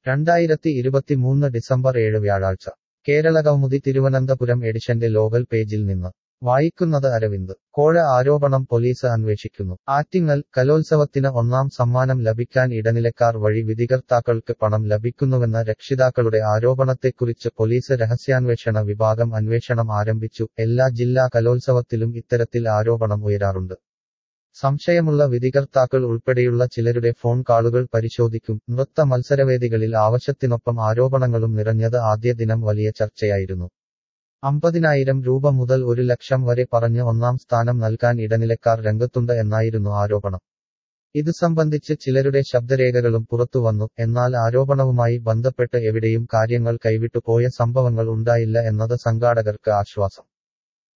രണ്ടായിരത്തി ഇരുപത്തിമൂന്ന് ഡിസംബർ ഏഴ് വ്യാഴാഴ്ച കേരളകൗമുദി തിരുവനന്തപുരം എഡിഷന്റെ ലോകൽ പേജിൽ നിന്ന് വായിക്കുന്നത് അരവിന്ദ് കോഴ ആരോപണം പോലീസ് അന്വേഷിക്കുന്നു ആറ്റിങ്ങൽ കലോത്സവത്തിന് ഒന്നാം സമ്മാനം ലഭിക്കാൻ ഇടനിലക്കാർ വഴി വിധികർത്താക്കൾക്ക് പണം ലഭിക്കുന്നുവെന്ന രക്ഷിതാക്കളുടെ ആരോപണത്തെക്കുറിച്ച് പോലീസ് രഹസ്യാന്വേഷണ വിഭാഗം അന്വേഷണം ആരംഭിച്ചു എല്ലാ ജില്ലാ കലോത്സവത്തിലും ഇത്തരത്തിൽ ആരോപണം ഉയരാറുണ്ട് സംശയമുള്ള വിധികർത്താക്കൾ ഉൾപ്പെടെയുള്ള ചിലരുടെ ഫോൺ കാളുകൾ പരിശോധിക്കും നൃത്ത മത്സരവേദികളിൽ ആവശ്യത്തിനൊപ്പം ആരോപണങ്ങളും നിറഞ്ഞത് ആദ്യ ദിനം വലിയ ചർച്ചയായിരുന്നു അമ്പതിനായിരം രൂപ മുതൽ ഒരു ലക്ഷം വരെ പറഞ്ഞ് ഒന്നാം സ്ഥാനം നൽകാൻ ഇടനിലക്കാർ രംഗത്തുണ്ട് എന്നായിരുന്നു ആരോപണം ഇതു സംബന്ധിച്ച് ചിലരുടെ ശബ്ദരേഖകളും പുറത്തുവന്നു എന്നാൽ ആരോപണവുമായി ബന്ധപ്പെട്ട് എവിടെയും കാര്യങ്ങൾ കൈവിട്ടുപോയ സംഭവങ്ങൾ ഉണ്ടായില്ല എന്നത് സംഘാടകർക്ക് ആശ്വാസം